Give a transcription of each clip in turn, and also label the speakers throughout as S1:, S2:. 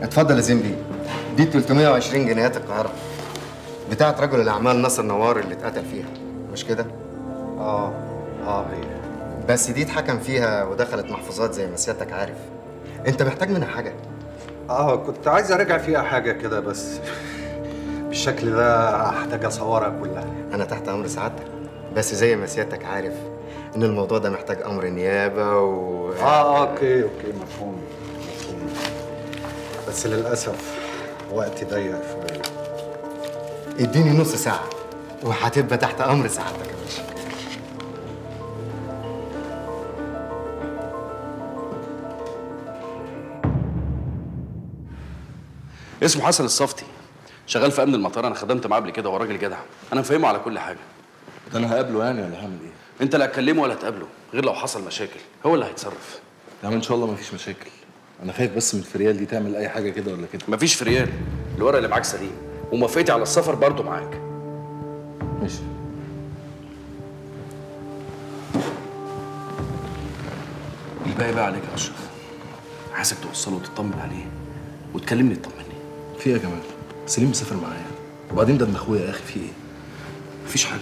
S1: اتفضل يا زنبي دي 320 جنيهات القاهرة بتاعت رجل الأعمال ناصر نوار اللي اتقتل فيها مش كده؟
S2: اه اه هي
S1: بس دي اتحكم فيها ودخلت محفوظات زي ما سيادتك عارف انت محتاج منها حاجة
S2: اه كنت عايز اراجع فيها حاجه كده بس بالشكل ده هحتاج اصورها كلها
S1: أنا تحت أمر سعادتك بس زي ما سيادتك عارف إن الموضوع ده محتاج أمر نيابة و
S2: اه اوكي اوكي مفهوم مفهوم بس للاسف وقتي ضيق شويه
S1: اديني نص ساعة وهتبقى تحت أمر سعادتك يا باشا
S3: اسمه حسن الصفتي شغال في امن المطار انا خدمت معاه قبل كده هو راجل جدع انا مفهمه على كل حاجه
S4: ده انا هقابله يعني ولا هعمل ايه؟
S3: انت لا هتكلمه ولا تقابله غير لو حصل مشاكل هو اللي هيتصرف
S4: يا عم ان شاء الله مفيش مشاكل انا خايف بس من الفريال دي تعمل اي حاجه كده ولا كده
S3: مفيش فريال الورق اللي معاك سليم وموافقتي على السفر برضه معاك
S4: ماشي
S3: الباقي بقى عليك يا اشرف عايزك توصله وتطمن عليه وتكلمني تطمني
S4: في ايه يا جمال؟ سليم مسافر معايا وبعدين ده ابن اخويا يا اخي في ايه؟
S3: مفيش حاجه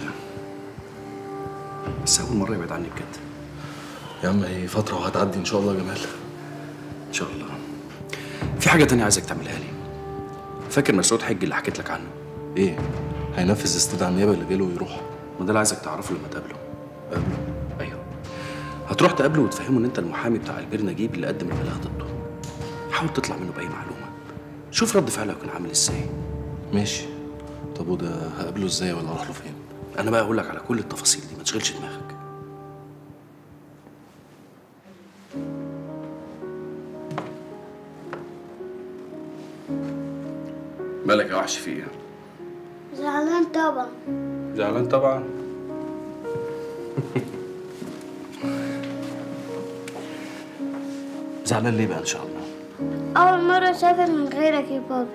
S3: بس اول مره يبعد عني بجد
S4: يا عم هي فتره وهتعدي ان شاء الله يا جمال
S3: ان شاء الله في حاجه تانية عايزك تعملها لي فاكر مسعود حج اللي حكيت لك عنه
S4: ايه؟ هينفذ استدعاء النيابه اللي جاله ويروح
S3: ما ده اللي عايزك تعرفه لما تقابله قابله ايوه هتروح تقابله وتفهمه ان انت المحامي بتاع البير نجيب اللي قدم البلاغ ضده حاول تطلع منه باي معلومه شوف رد فعله هيكون عامل ازاي
S4: ماشي طب وده هقابله ازاي ولا اروح له فين؟
S3: انا بقى اقول لك على كل التفاصيل دي ما تشغلش دماغك مالك يا وحش في ايه؟
S5: زعلان طبعا
S3: زعلان طبعا زعلان ليه بقى ان شاء الله؟
S5: أول مرة أسافر من غيرك يا بابا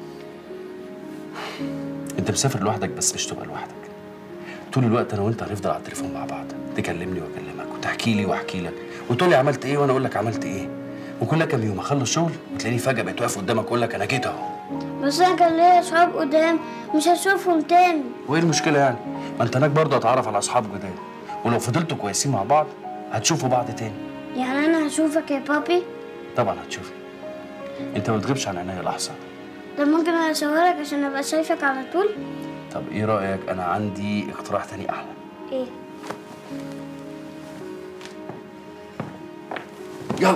S3: انت مسافر لوحدك بس مش تبقى لوحدك طول الوقت انا وانت هنفضل على التليفون مع بعض تكلمني واكلمك وتحكي لي واحكي لك وتقول لي عملت ايه وانا اقول لك عملت ايه وكل كام يوم اخلص شغل وتلاقيني فجاه بقيت واقف قدامك اقول لك انا جيت اهو
S5: بس أنا كان ليا أصحاب قدام مش هشوفهم تاني
S3: وايه المشكله يعني ما انت هناك برضه هتعرف على اصحاب جداد ولو فضلتوا كويسين مع بعض هتشوفوا بعض تاني
S5: يعني أنا هشوفك يا بابي
S3: طبعا هتشوفني انت ما تغيبش عن عينيا لحظه
S5: طب ممكن أنا أصورك عشان أبقى شايفك على طول
S3: طب ايه رايك انا عندي اقتراح تاني احلى
S5: إيه
S3: يلا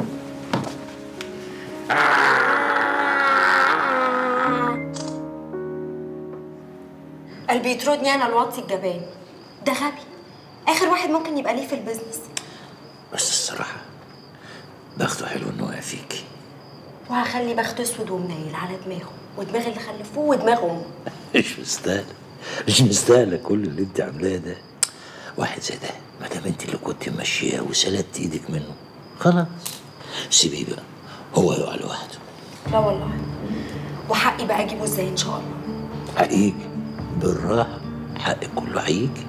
S6: قلبي يطردني انا الواطي الجبان ده غبي اخر واحد ممكن يبقى ليه في البيزنس
S7: بس الصراحة بخته حلو انه وقع فيكي
S6: وهخلي بخته اسود ومنيل على دماغه ودماغ اللي خلفوه ودماغ امه
S7: مش مستاهلة مش مستاهلة كل اللي انت عاملاه ده واحد زي ده ما دام انت اللي كنت ماشياه وسلبت ايدك منه خلاص سيبيه بقى هو يقع لوحده
S6: لا والله وحقي بقى اجيبه ازاي ان شاء الله
S7: هيجي بالراحة حقك كله هيجي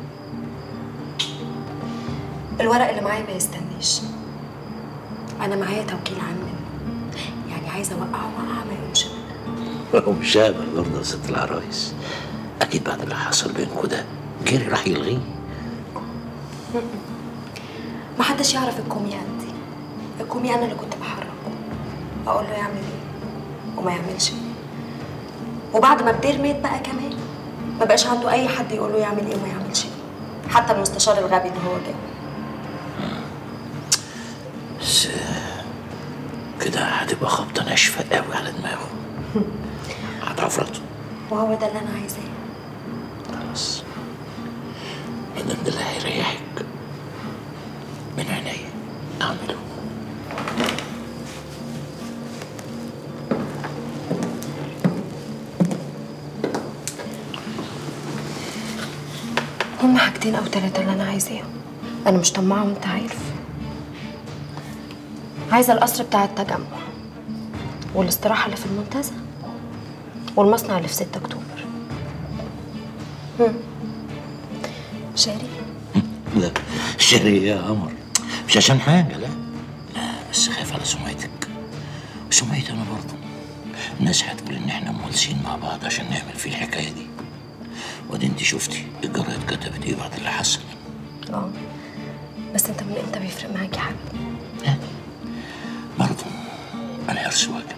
S6: الورق اللي معايا ما يستناش انا معايا توكيل عام منه يعني عايزه اوقعه وقعه ما يقومش منها
S7: هو مش هقبل برضه يا ست العرايس اكيد بعد اللي حصل بينكوا ده جري راح يلغيه
S6: محدش يعرف الكوميان دي الكوميان انا اللي كنت بحركه اقول له يعمل ايه وما يعملش ايه وبعد ما بدير مات بقى كمان ما بقاش عنده اي حد يقول له يعمل ايه وما يعملش ايه حتى المستشار الغبي اللي هو جاي
S7: بس كده هتبقى خبطة ناشفة قوي على دماغه هتعفرته
S6: وهو ده اللي انا عايزاه
S7: خلاص ما دام ده اللي هيريحك من عينيا اعمله
S6: هما حاجتين او ثلاثة اللي انا عايزاهم انا مش طماعة وانت عارف عايزة القصر بتاع التجمع والاستراحة اللي في المنتزه والمصنع اللي في 6 اكتوبر هم. شاري
S7: لا شاري يا قمر مش عشان حاجة لا لا بس خايف على سمعتك وسمعتي انا برضه الناس هتقول ان احنا مولسين مع بعض عشان نعمل فيه الحكايه دي وادي انت شفتي الجرايد كتبت ايه بعد اللي حصل
S6: اه بس انت من امتى بيفرق معاك يا حبيبي
S7: برضه الحرص واجب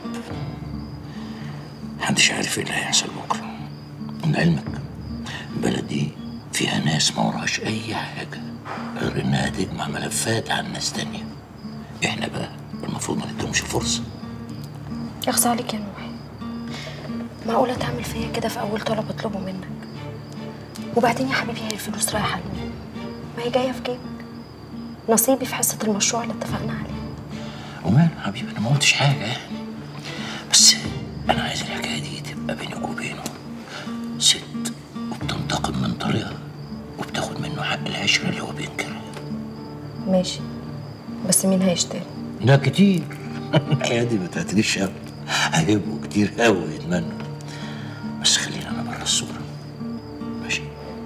S7: محدش عارف ايه اللي هيحصل بكره من علمك البلد دي فيها ناس ما وراهاش اي حاجه غير انها تجمع ملفات عن ناس تانية احنا بقى المفروض ما نديهمش فرصه
S6: يخص عليك يا نوح معقولة تعمل فيا كده في أول طلب أطلبه منك وبعدين يا حبيبي هي الفلوس رايحة لمين؟ ما هي جاية في جيبك نصيبي في حصة المشروع اللي اتفقنا عليه
S7: وماله حبيبي انا ما قلتش حاجه يعني بس انا عايز الحكايه دي تبقى بينك وبينه ست وبتنتقم من طريقها وبتاخد منه حق العشره اللي هو بينكرها
S6: ماشي بس مين هيشتري؟
S7: لا كتير الحياه دي ما تعتريش ابدا هيبقوا كتير قوي يتمنوا بس خلينا انا بره الصوره ماشي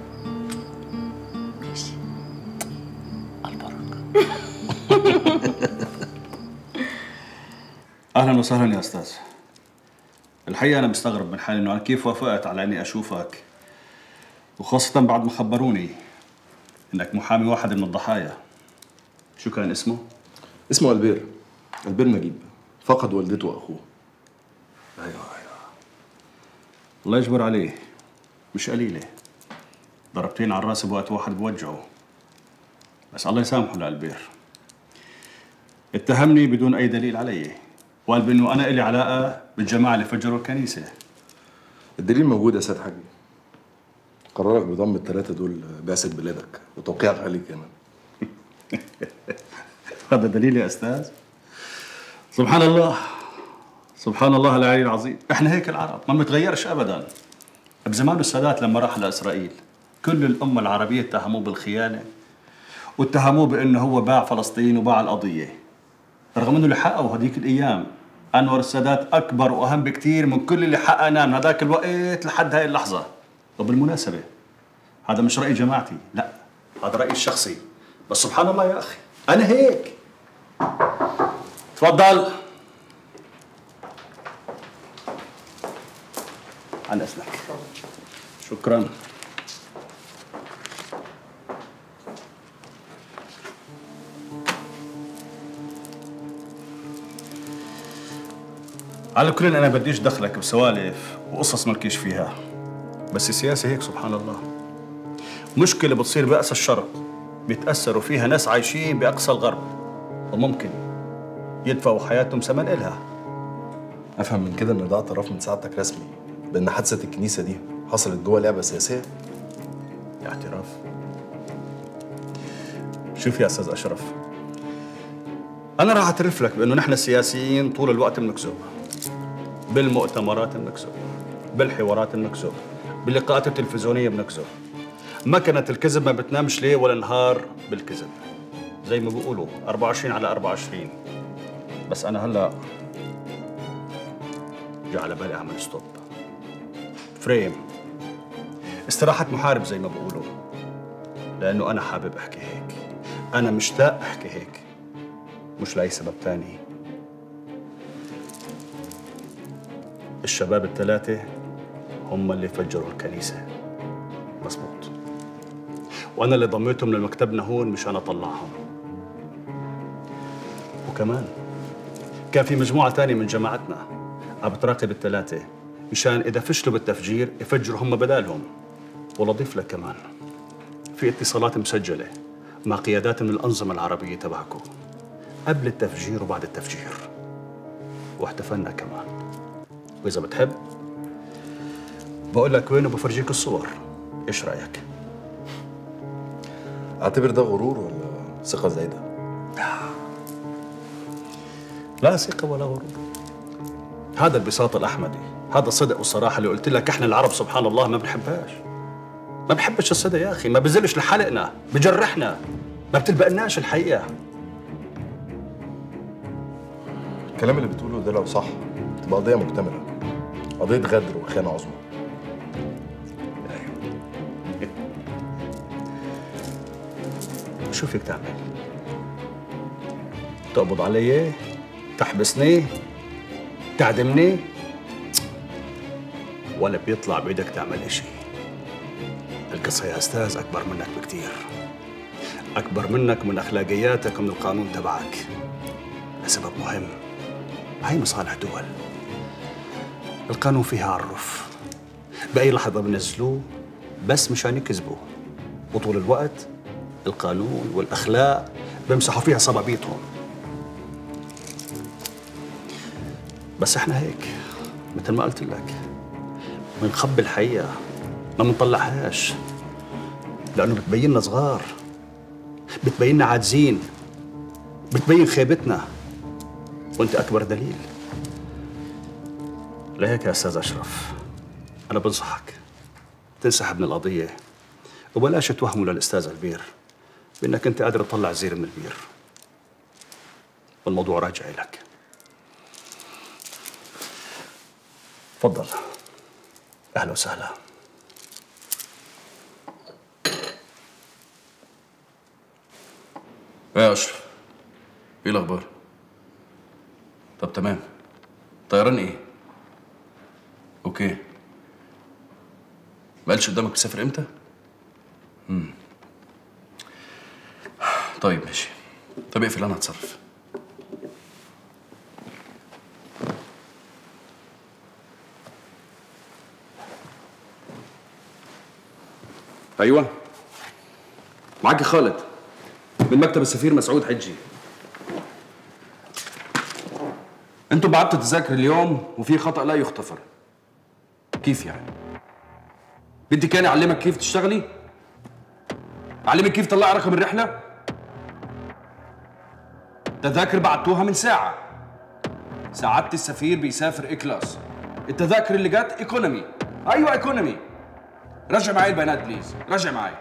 S6: ماشي
S7: البركه
S8: اهلا وسهلا يا استاذ الحقيقه انا مستغرب من حالي انه انا كيف وافقت على اني اشوفك وخاصه بعد ما خبروني انك محامي واحد من الضحايا شو كان اسمه
S4: اسمه البير البير نجيب فقد والدته واخوه
S8: ايوه ايوه الله يجبر عليه مش قليله ضربتين على الراس بوقت واحد بوجعه بس الله يسامحه لالبير اتهمني بدون اي دليل علي وقال بانه انا الي علاقه بالجماعه اللي فجروا الكنيسه
S4: الدليل موجود يا سيد حاج قرارك بضم الثلاثه دول بعثه بلادك وتوقيعك عليه كمان
S8: هذا دليل يا استاذ سبحان الله سبحان الله العلي العظيم احنا هيك العرب ما بنتغيرش ابدا بزمان السادات لما راح لاسرائيل كل الامه العربيه اتهموه بالخيانه واتهموه بانه هو باع فلسطين وباع القضيه رغم انه اللي حققه هذيك الايام انور السادات اكبر واهم بكثير من كل اللي حققناه من هذاك الوقت لحد هاي اللحظه وبالمناسبه هذا مش راي جماعتي لا هذا رايي الشخصي بس سبحان الله يا اخي انا هيك تفضل عن اذنك شكرا على كل انا بديش دخلك بسوالف وقصص مالكيش فيها بس السياسه هيك سبحان الله مشكله بتصير باقصى الشرق بيتاثروا فيها ناس عايشين باقصى الغرب وممكن يدفعوا حياتهم ثمن إلها
S4: افهم من كده ان ده اعتراف من سعادتك رسمي بان حادثه الكنيسه دي حصلت جوه لعبه سياسيه
S8: اعتراف شوف يا استاذ اشرف انا راح اعترف لك بانه نحن السياسيين طول الوقت بنكذب بالمؤتمرات بنكذب بالحوارات بنكذب باللقاءات التلفزيونيه بنكذب مكنة الكذب ما بتنامش ليل ولا نهار بالكذب زي ما بيقولوا 24 على 24 بس انا هلا جا على بالي اعمل ستوب فريم استراحة محارب زي ما بيقولوا لأنه أنا حابب أحكي هيك أنا مشتاق أحكي هيك مش لأي سبب تاني الشباب الثلاثة هم اللي فجروا الكنيسة مظبوط وأنا اللي ضميتهم لمكتبنا هون مشان أطلعهم وكمان كان في مجموعة تانية من جماعتنا عم بتراقب الثلاثة مشان إذا فشلوا بالتفجير يفجروا هم بدالهم ولطيف لك كمان في اتصالات مسجلة مع قيادات من الأنظمة العربية تبعكم قبل التفجير وبعد التفجير واحتفلنا كمان وإذا بتحب بقول لك وين وبفرجيك الصور إيش رأيك؟
S4: اعتبر ده غرور ولا ثقه زايده
S8: لا ثقة ولا غرور هذا البساط الأحمدي هذا الصدق والصراحة اللي قلت لك احنا العرب سبحان الله ما بنحبهاش ما بحبش الصدق يا أخي ما بزلش لحلقنا بجرحنا ما بتلبقناش الحقيقة
S4: الكلام اللي بتقوله ده لو صح تبقى قضيه مكتمله قضيه غدر وخيانه عظمى
S8: شو فيك تعمل؟ تقبض علي؟ تحبسني؟ تعدمني؟ ولا بيطلع بإيدك تعمل إشي القصة يا أستاذ أكبر منك بكتير أكبر منك من أخلاقياتك ومن القانون تبعك لسبب مهم هاي مصالح دول القانون فيها عرف بأي لحظة بنزلوه بس مشان يكذبوا وطول الوقت القانون والأخلاق بيمسحوا فيها صبابيطهم بس احنا هيك مثل ما قلت لك بنخبي الحقيقة ما بنطلعهاش لأنه بتبيننا صغار بتبيننا عاجزين بتبين خيبتنا وانت أكبر دليل لهيك يا أستاذ أشرف أنا بنصحك تنسحب من القضية وبلاش توهموا للأستاذ البير بأنك أنت قادر تطلع زير من البير والموضوع راجع لك تفضل أهلا وسهلا
S3: ايه يا اشرف ايه الاخبار طب تمام طيران ايه اوكي ما قالش قدامك مسافر امتى امم طيب ماشي طب اقفل انا هتصرف ايوه معاك خالد من مكتب السفير مسعود حجي انتوا بعتوا تذاكر اليوم وفي خطأ لا يغتفر كيف يعني؟ بدي كان اعلمك كيف تشتغلي؟ اعلمك كيف تطلعي رقم الرحلة؟ تذاكر بعتوها من ساعة سعادة السفير بيسافر اي كلاس التذاكر اللي جت ايكونومي ايوه ايكونومي رجع معي البيانات بليز رجع معي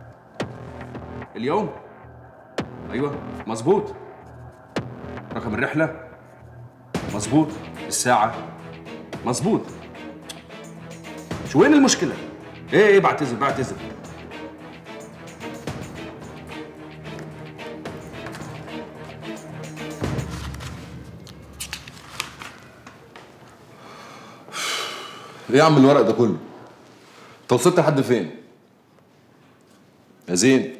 S3: اليوم ايوه مظبوط رقم الرحله مظبوط الساعه مظبوط شو وين المشكله ايه ايه بعتذر بعتذر
S4: ايه يا عم الورق ده كله؟ انت وصلت لحد فين؟ يا زين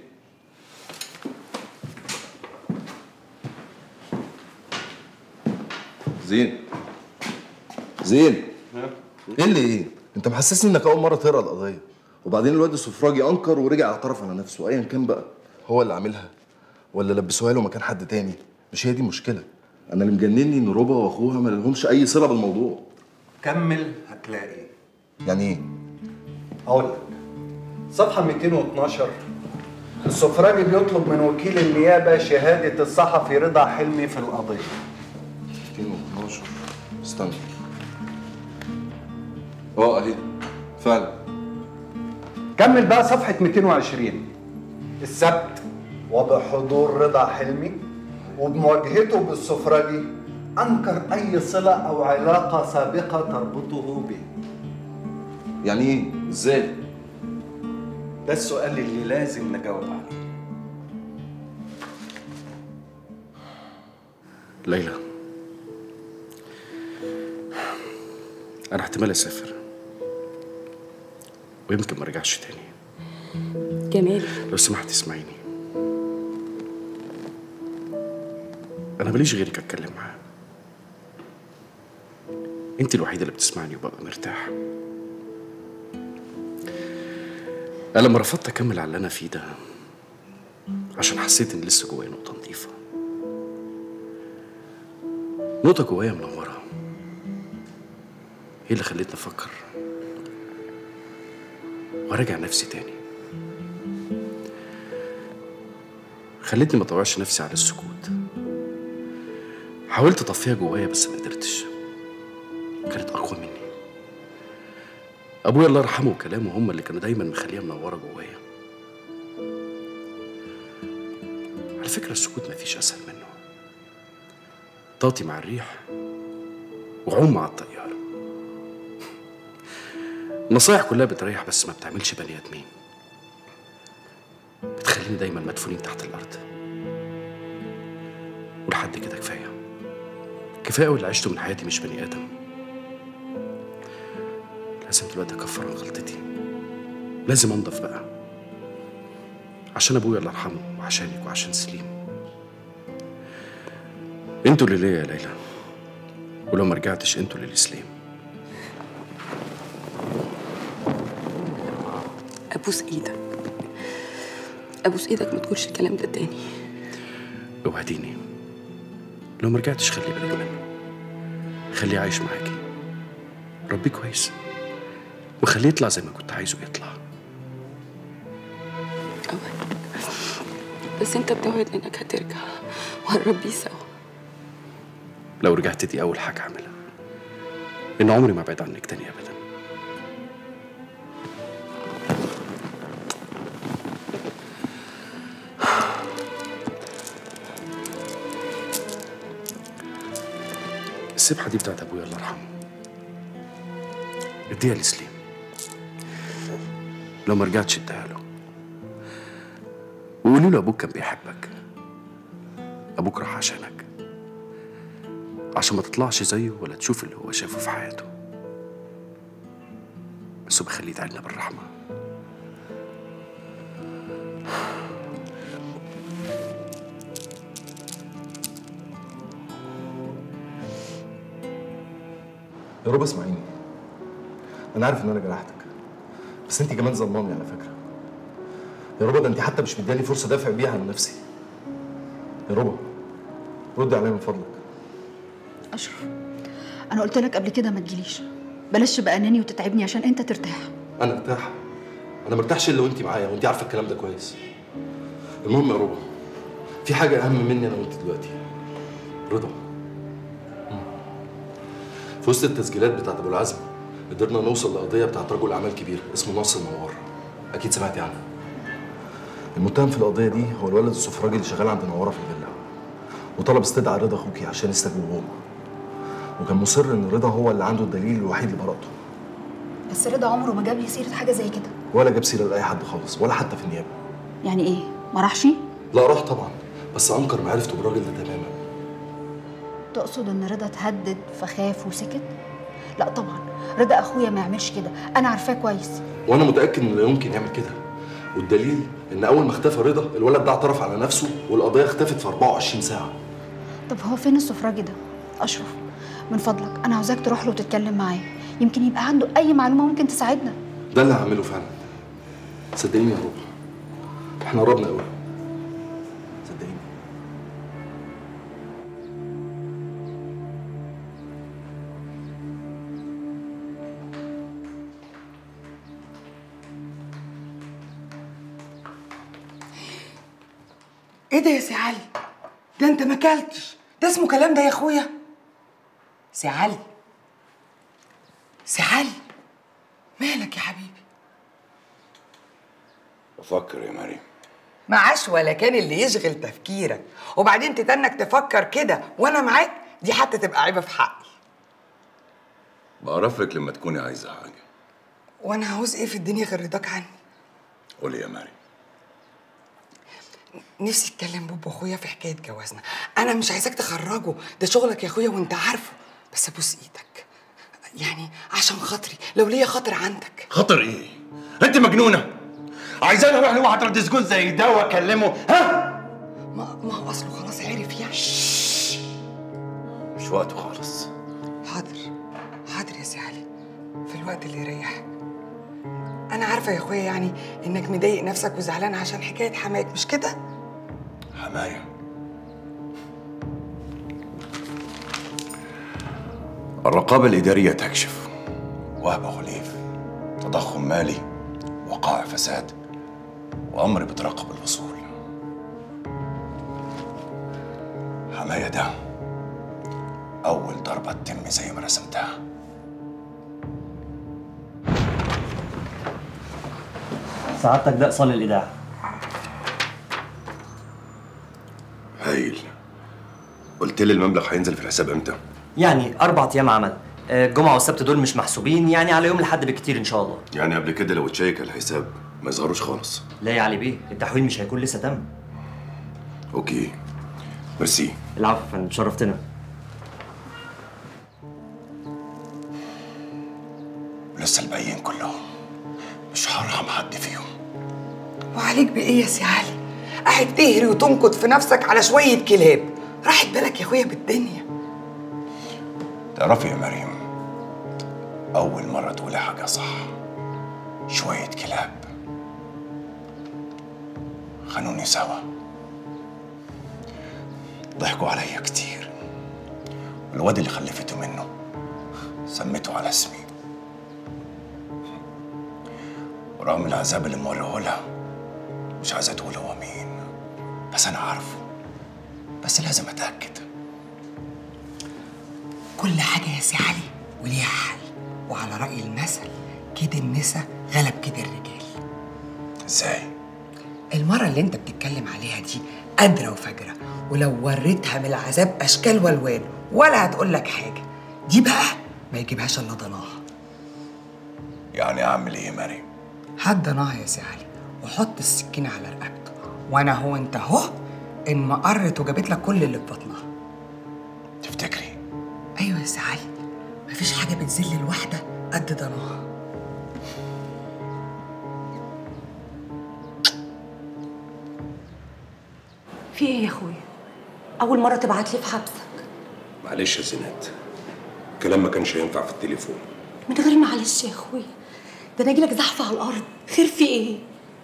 S4: زين زين ايه اللي ايه؟ انت محسسني انك اول مره تقرا القضيه وبعدين الواد السفراجي انكر ورجع اعترف على نفسه ايا كان بقى هو اللي عاملها ولا لبسوها له مكان حد تاني مش هي دي مشكله انا اللي مجنني ان ربا واخوها ما لهمش اي صله بالموضوع
S2: كمل هتلاقي
S4: يعني ايه؟
S2: اقول لك صفحه 212 السفراجي بيطلب من وكيل النيابه شهاده الصحفي رضا حلمي في القضيه
S4: 212 استنى اه اهي فعلا
S2: كمل بقى صفحه 220 السبت وبحضور رضا حلمي وبمواجهته بالسفراجي انكر اي صله او علاقه سابقه تربطه به
S4: يعني ايه؟ ازاي؟
S2: ده السؤال اللي لازم نجاوب عليه
S3: ليلى انا احتمال اسافر ويمكن ما ارجعش تاني
S9: جمال
S3: لو سمحت اسمعيني انا ماليش غيرك اتكلم معاه انت الوحيده اللي بتسمعني وببقى مرتاح انا لما رفضت اكمل على اللي انا فيه ده عشان حسيت ان لسه جوايا نقطه نظيفه نقطه جوايا منوره هي اللي خلتني افكر وراجع نفسي تاني خلتني ما اطوعش نفسي على السكوت حاولت اطفيها جوايا بس ما قدرتش كانت اقوى مني ابويا الله يرحمه وكلامه هم اللي كانوا دايما مخليها منوره جوايا على فكره السكوت مفيش اسهل منه طاطي مع الريح وعوم مع الطياره النصايح كلها بتريح بس ما بتعملش بني ادمين بتخليني دايما مدفونين تحت الارض ولحد كده كفايه كفايه واللي عشته من حياتي مش بني ادم لازم دلوقتي اكفر عن غلطتي لازم انضف بقى عشان ابويا الله يرحمه وعشانك وعشان سليم انتوا اللي ليا يا ليلى ولو ما رجعتش انتوا اللي لسليم
S9: ابوس ايدك ابوس ايدك ما تقولش الكلام ده تاني
S3: اوعديني لو ما رجعتش خلي بالك منه خليه عايش معاكي ربيه كويس وخليه يطلع زي ما كنت عايزه يطلع
S9: بس انت بتوعد انك هترجع وهنربيه سوا
S3: لو رجعت دي اول حاجه اعملها ان عمري ما ابعد عنك تاني ابدا السبحه دي بتاعت ابويا الله يرحمه اديها لسليم لو ما رجعتش اديها له وقولوا له ابوك كان بيحبك ابوك راح عشانك عشان ما تطلعش زيه ولا تشوف اللي هو شافه في حياته بس هو بخليه يدعي لنا بالرحمه
S4: يا رب اسمعيني انا عارف ان انا جرحتك بس انت كمان ظلماني على فكره يا رب ده انت حتى مش مداني فرصه دافع بيها عن نفسي يا رب ردي عليا من فضلك
S10: اشرف انا قلت لك قبل كده ما تجيليش بلاش تبقى اناني وتتعبني عشان انت ترتاح
S4: انا ارتاح انا مرتاحش الا وانت معايا وانت عارفه الكلام ده كويس المهم يا رضا في حاجه اهم مني انا وانت دلوقتي رضا مم. في وسط التسجيلات بتاعت ابو العزم قدرنا نوصل لقضيه بتاعت رجل اعمال كبير اسمه ناصر نوار اكيد سمعتي عنه المتهم في القضيه دي هو الولد السفراجي اللي شغال عند نواره في الفيلا وطلب استدعاء رضا اخوكي عشان يستجوبهم وكان مصر ان رضا هو اللي عنده الدليل الوحيد لبراءته
S10: بس رضا عمره ما جاب لي سيره حاجه زي كده
S4: ولا جاب سيره لاي حد خالص ولا حتى في النيابه
S10: يعني ايه ما راحش
S4: لا راح طبعا بس انكر معرفته بالراجل ده تماما
S10: تقصد ان رضا اتهدد فخاف وسكت لا طبعا رضا اخويا ما يعملش كده انا عارفاه كويس
S4: وانا متاكد انه لا يمكن يعمل كده والدليل ان اول ما اختفى رضا الولد ده اعترف على نفسه والقضيه اختفت في 24 ساعه
S10: طب هو فين السفراجي ده اشرف من فضلك انا عاوزاك تروح له وتتكلم معاه يمكن يبقى عنده اي معلومه ممكن تساعدنا
S4: ده اللي هعمله فعلا صدقيني يا رب احنا قربنا قوي صدقيني
S11: ايه ده يا سي علي ده انت ما اكلتش ده اسمه كلام ده يا اخويا سي علي سي علي مالك يا حبيبي
S12: بفكر يا مريم
S11: معاش ولا كان اللي يشغل تفكيرك وبعدين تتنك تفكر كده وانا معاك دي حتى تبقى عيبه في حقي
S12: بعرفك لما تكوني عايزة حاجة
S11: وانا عاوز ايه في الدنيا غير رضاك عني
S12: قولي يا مريم
S11: نفسي اتكلم بابا اخويا في حكايه جوازنا انا مش عايزاك تخرجه ده شغلك يا اخويا وانت عارفه بس ابوس ايدك يعني عشان خاطري لو ليا خاطر عندك
S12: خطر ايه؟ انت مجنونة عايزاني اروح لواحد رد سجون زي ده واكلمه ها؟
S11: ما ما هو اصله خلاص عرف يعني
S12: مش وقته خالص
S11: حاضر حاضر يا سي علي في الوقت اللي يريحك انا عارفه يا اخويا يعني انك مضايق نفسك وزعلان عشان حكايه حماك مش كده
S12: حماية الرقابة الإدارية تكشف وهب خليف تضخم مالي وقائع فساد وأمر بترقب الوصول حماية ده أول ضربة تتم زي ما رسمتها
S13: سعادتك ده ايصال الاذاعه
S12: هايل قلت لي المبلغ هينزل في الحساب امتى؟
S13: يعني اربع ايام عمل آه، الجمعه والسبت دول مش محسوبين يعني على يوم لحد بالكتير ان شاء الله
S12: يعني قبل كده لو اتشيك على الحساب ما يظهروش خالص
S13: لا يا علي بيه التحويل مش هيكون لسه تم
S12: اوكي ميرسي
S13: العفو يا فندم شرفتنا
S12: لسه الباقيين
S11: وعليك بايه يا سي علي قاعد تهري وتنكد في نفسك على شويه كلاب راحت بالك يا اخويا بالدنيا
S12: تعرفي يا مريم أول مرة تقولي حاجة صح شوية كلاب خانوني سوا ضحكوا عليا كتير والواد اللي خلفته منه سميته على اسمي ورغم العذاب اللي موريه لها مش عايزة تقول هو مين بس أنا عارفه بس لازم أتأكد
S11: كل حاجه يا سي علي وليها حل وعلى راي المثل كده النسا غلب كده الرجال
S12: ازاي
S11: المره اللي انت بتتكلم عليها دي قادره وفجره ولو وريتها من العذاب اشكال والوان ولا هتقول لك حاجه دي بقى ما يجيبهاش الا ضناها
S12: يعني أعمل إيه يا مريم
S11: هات ضناها يا سي علي وحط السكينه على رقبته وانا هو انت اهو ان ما قرت وجابت لك كل اللي في بطنها
S12: تفتكري
S11: ايوه يا سي علي مفيش حاجه بتذل الواحده قد ضناها
S6: في ايه يا اخويا اول مره تبعت لي في حبسك
S14: معلش يا زينات الكلام ما كانش ينفع في التليفون
S6: من غير معلش يا اخويا ده انا اجيلك زحف على الارض خير في ايه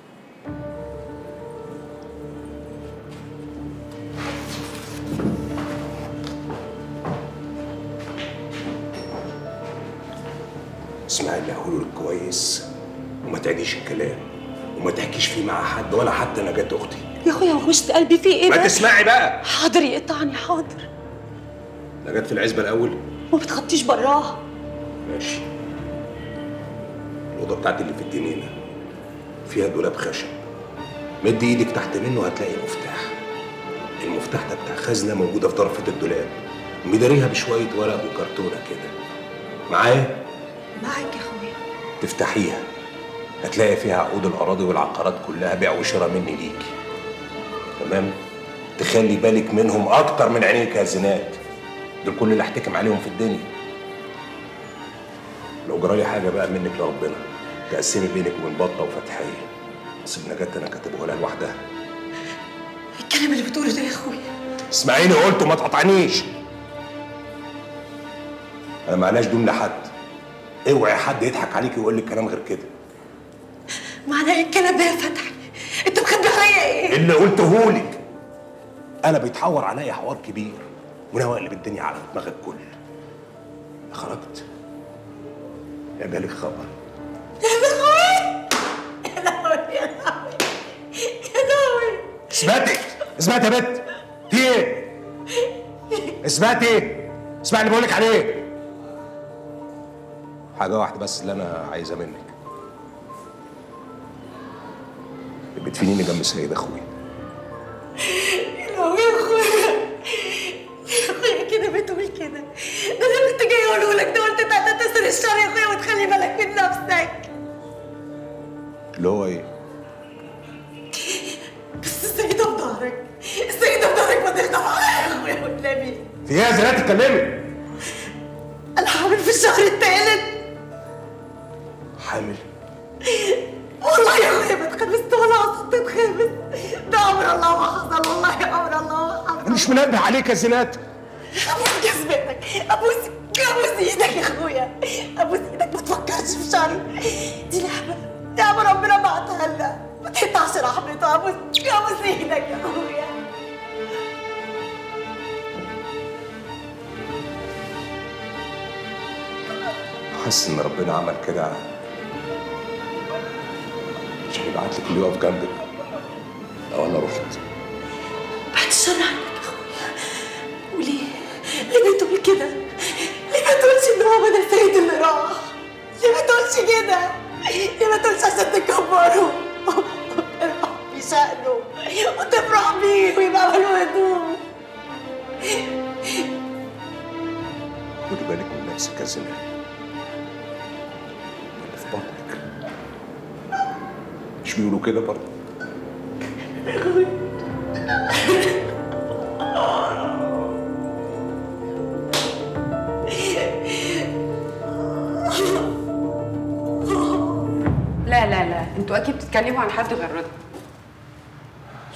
S14: اسمعي اللي هقوله لك كويس وما تعيديش الكلام وما تحكيش فيه مع حد ولا حتى نجاة اختي
S6: يا اخويا وحشت قلبي في ايه
S14: ما
S6: بس؟
S14: تسمعي بقى
S6: حاضر يقطعني حاضر
S14: نجاة في العزبة الأول
S6: ما بتخطيش براها
S14: ماشي الأوضة بتاعتي اللي في الجنينة فيها دولاب خشب مد ايدك تحت منه هتلاقي مفتاح المفتاح ده بتاع خزنة موجودة في ضرفة الدولاب مداريها بشوية ورق وكرتونة كده معايا
S6: معاك يا اخويا
S14: تفتحيها هتلاقي فيها عقود الأراضي والعقارات كلها بيع وشراء مني ليكي تمام تخلي بالك منهم أكتر من عينيك يا زينات دول كل اللي احتكم عليهم في الدنيا لو جرالي حاجة بقى منك لربنا تقسمي بينك وبين بطة وفتحية نصيب نجاة أنا كاتبه لها لوحدها
S6: الكلام اللي بتقوله ده يا اخويا
S14: اسمعيني قلت وما تقطعنيش انا معناش دون لحد اوعي حد يضحك عليكي ويقول لك كلام غير كده
S6: معنى ايه الكلام ده يا فتحي انت مخبي عليا ايه
S14: اللي قلته لك انا بيتحور عليا حوار كبير وناوي اقلب الدنيا على دماغ الكل خرجت يبقى لك خبر
S6: يا لهوي يا لهوي يا لهوي
S14: اثبتي اثبتي يا بت في ايه اثبتي اسمع اللي بقولك عليه حاجه واحده بس اللي انا عايزها منك بتفينيني جنب سيد اخوي
S6: يا لهوي يا اخويا يا اخويا كده بتقول كده ده انا كنت جاي اقوله لك ده قلت انت تسر الشر يا اخويا وتخلي بالك من نفسك
S14: اللي هو ايه
S6: بس السيدة في ظهرك السيدة في ظهرك ما تخدم عليا يا اخويا والنبي
S14: في ايه يا زينات تتكلمي
S6: انا حامل في الشهر الثالث
S14: حامل
S6: والله يا اخويا ما اتخبست ولا قصدت اتخبس ده امر الله ما حصل والله امر الله ما حصل
S14: انا مش منبه عليك يا زينات
S6: ابوس جزمتك ابوس ابوس ايدك يا اخويا ابوس ايدك ما تفكرش في شعري دي لعبه لعبه ربنا بعتها لنا ما تقطعش رحمته ابوس ابوس ايدك يا اخويا
S14: حاسس ان ربنا عمل كده عشان يبعت لك اللي يقف جنبك لو انا رحت
S6: بعد الشر عنك يا اخويا وليه؟ ليه بتقول كده؟ ليه ما تقولش ان هو بدل سيد اللي راح؟ ليه ما تقولش كده؟ ليه ما تقولش عشان تكبره؟ في شأنه وتفرح بيه ويبقى له هدوم
S14: خدي بالك من نفسك يا زينات اللي في بطنك مش بيقولوا كده برضه
S9: لا لا لا انتوا اكيد بتتكلموا عن حد غير رضا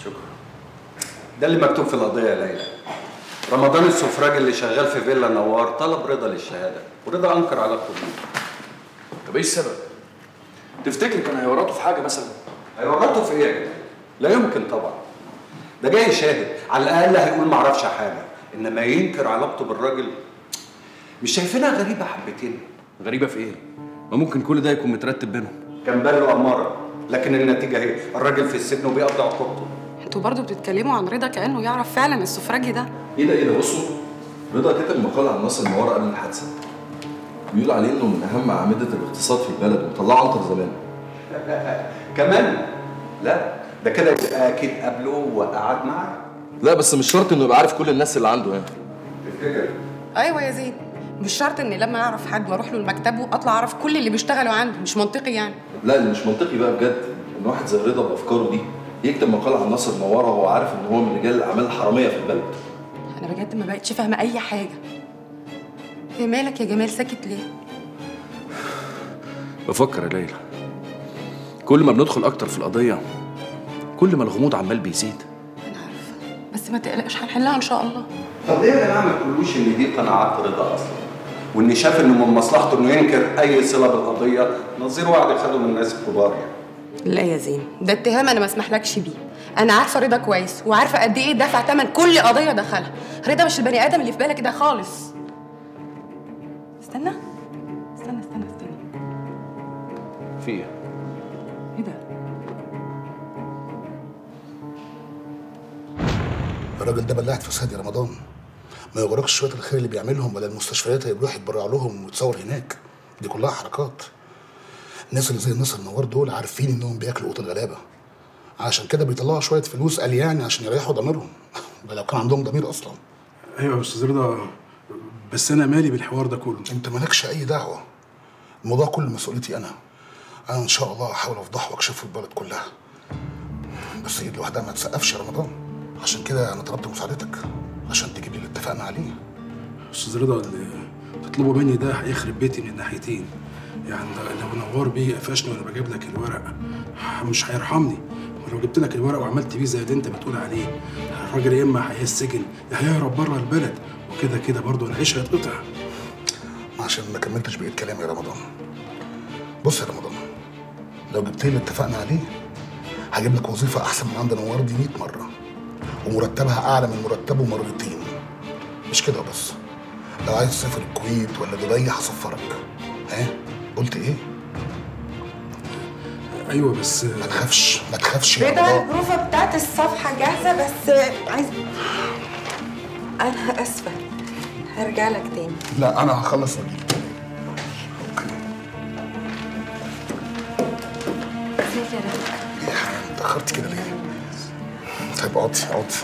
S8: شكرا ده اللي مكتوب في القضيه يا ليلى رمضان السفراج اللي شغال في فيلا نوار طلب رضا للشهاده ورضا انكر علاقته بيه
S3: طب ايه السبب؟ تفتكر كان هيورطه في حاجه مثلا؟
S8: هيورطه في ايه يا جدع؟ لا يمكن طبعا ده جاي شاهد على الاقل هيقول ما اعرفش حاجه انما ينكر علاقته بالراجل مش شايفينها غريبه حبتين
S3: غريبه في ايه؟ ما ممكن كل ده يكون مترتب بينهم
S8: كان باله اماره لكن النتيجه اهي الراجل في السجن وبيقضي عقوبته
S9: انتوا برضو بتتكلموا عن رضا كانه يعرف فعلا السفراجي ده
S4: ايه ده ايه ده بصوا رضا كتب مقال عن ناصر نوار قبل الحادثه بيقول عليه انه من اهم اعمده الاقتصاد في البلد وطلعه عنتر زمان
S8: كمان لا ده كده يبقى اكيد قابله وقعد معاه
S4: لا بس مش شرط انه يبقى عارف كل الناس اللي عنده يعني
S8: تفتكر
S9: ايوه يا زين مش شرط اني لما اعرف حد واروح له لمكتبه اطلع اعرف كل اللي بيشتغلوا عنده مش منطقي يعني
S4: لا اللي مش منطقي بقى بجد ان واحد زي رضا بافكاره دي يكتب مقال عن ناصر نوار وهو عارف ان هو من رجال الاعمال الحراميه في البلد
S9: انا بجد ما بقتش فاهمه اي حاجه في مالك يا جمال ساكت ليه
S3: بفكر يا ليلى كل ما بندخل اكتر في القضيه كل ما الغموض عمال بيزيد
S9: بس ما تقلقش هنحلها ان شاء الله
S8: طب ليه يا جماعه ما تقولوش ان دي قناعات رضا اصلا وان شاف انه من مصلحته انه ينكر اي صله بالقضيه نظير وعد خده من الناس الكبار يعني
S9: لا يا زين ده اتهام انا ما اسمحلكش بيه انا عارفه رضا كويس وعارفه قد ايه دفع ثمن كل قضيه دخلها رضا مش البني ادم اللي في بالك ده خالص استنى استنى استنى استنى
S3: في ايه؟
S9: ايه ده
S15: الراجل ده بلعت فساد يا رمضان ما يغرقش شويه الخير اللي بيعملهم ولا المستشفيات اللي بيروح يتبرع لهم ويتصور هناك دي كلها حركات الناس اللي زي الناس النوار دول عارفين انهم بياكلوا قوت الغلابه عشان كده بيطلعوا شويه فلوس قال يعني عشان يريحوا ضميرهم ده لو كان عندهم ضمير اصلا
S16: ايوه يا استاذ رضا بس انا مالي بالحوار ده كله
S15: انت مالكش اي دعوه الموضوع كله مسؤوليتي انا انا ان شاء الله هحاول افضحه واكشفه البلد كلها بس ايد لوحدها ما تسقفش يا رمضان عشان كده انا طلبت مساعدتك عشان تجيب لي اللي اتفقنا عليه
S16: استاذ رضا اللي تطلبه مني ده هيخرب بيتي من الناحيتين يعني لو نوار بيه قفشني وانا بجيب لك الورق مش هيرحمني ولو جبت لك الورق وعملت بيه زي اللي انت بتقول عليه الراجل يا اما هيسجن يا هيهرب بره البلد وكده كده برضه العيش هيتقطع
S15: عشان ما كملتش بقيت كلامي يا رمضان بص يا رمضان لو جبت لي اللي اتفقنا عليه هجيب لك وظيفه احسن من عند نوار دي 100 مره ومرتبها اعلى من مرتبه مرتين مش كده بس لو عايز تسافر الكويت ولا دبي هسفرك ها قلت ايه
S16: ايوه بس
S15: ما تخافش ما تخافش يا
S6: رضا
S15: رمضان
S6: البروفة بتاعت الصفحة جاهزة بس عايز أنا آسفة هرجع لك تاني
S15: لا انا هخلص واجيلك
S6: ازيك يا رضا
S15: اتاخرت كده ليه طيب اقعدي اقعدي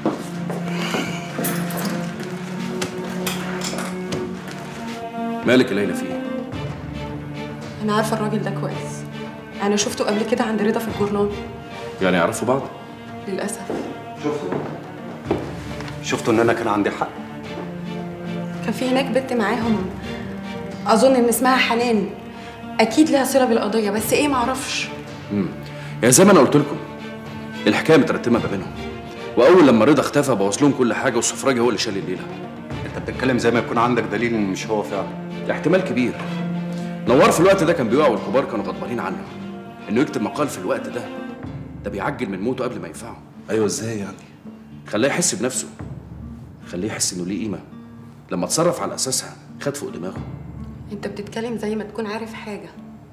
S3: مالك يا ليلى في ايه؟
S9: انا عارفه الراجل ده كويس انا شفته قبل كده عند رضا في الجورنال
S3: يعني يعرفوا بعض؟
S9: للاسف
S8: شفتوا شفتوا ان انا كان عندي حق
S9: كان في هناك بنت معاهم اظن ان اسمها حنان اكيد لها صله بالقضيه بس ايه معرفش
S3: امم يعني زي ما انا قلت لكم الحكايه مترتبه ما بينهم واول لما رضا اختفى بوظ لهم كل حاجه والسفراجي هو اللي شال الليله
S8: انت بتتكلم زي ما يكون عندك دليل ان مش هو فعلا
S3: احتمال كبير نوار في الوقت ده كان بيقع والكبار كانوا غضبانين عنه انه يكتب مقال في الوقت ده ده بيعجل من موته قبل ما ينفعه
S4: ايوه ازاي يعني
S3: خلاه يحس بنفسه خليه يحس انه ليه قيمه لما اتصرف على اساسها خد فوق دماغه
S9: انت بتتكلم زي ما تكون عارف حاجه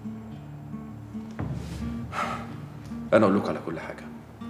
S3: انا اقول لكم على كل حاجه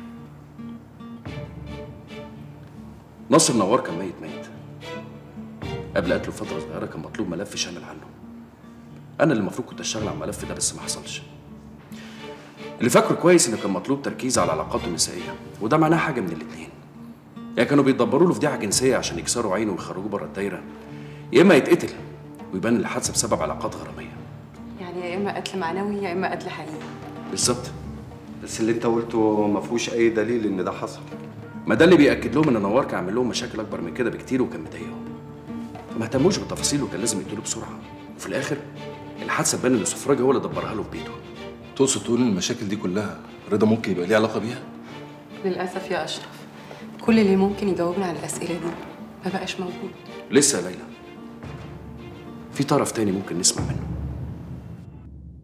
S3: ناصر نوار كان ميت ميت قبل قتله بفتره صغيره كان مطلوب ملف شامل عنه انا اللي المفروض كنت اشتغل على الملف ده بس ما حصلش اللي فاكره كويس انه كان مطلوب تركيز على علاقاته النسائيه وده معناه حاجه من الاتنين يا كانوا بيدبروا له فضيحه جنسيه عشان يكسروا عينه ويخرجوه بره الدايره يا اما يتقتل ويبان الحادثه بسبب علاقات غراميه
S9: يعني يا اما قتل معنوي يا اما قتل حقيقي
S3: بالظبط
S8: بس اللي انت قلته ما فيهوش اي دليل ان ده حصل
S3: ما ده اللي بياكد لهم ان نوار كان عامل لهم مشاكل اكبر من كده بكتير وكان مضايقهم فما اهتموش بالتفاصيل وكان لازم يقتلوه بسرعه وفي الاخر الحادثه تبان ان السفراجي هو اللي دبرها له في بيته
S4: تقصد تقول ان المشاكل دي كلها رضا ممكن يبقى ليه علاقه بيها
S9: للاسف يا اشرف كل اللي ممكن يجاوبنا على الاسئله دي ما بقاش موجود
S3: لسه يا ليلى في طرف تاني ممكن نسمع منه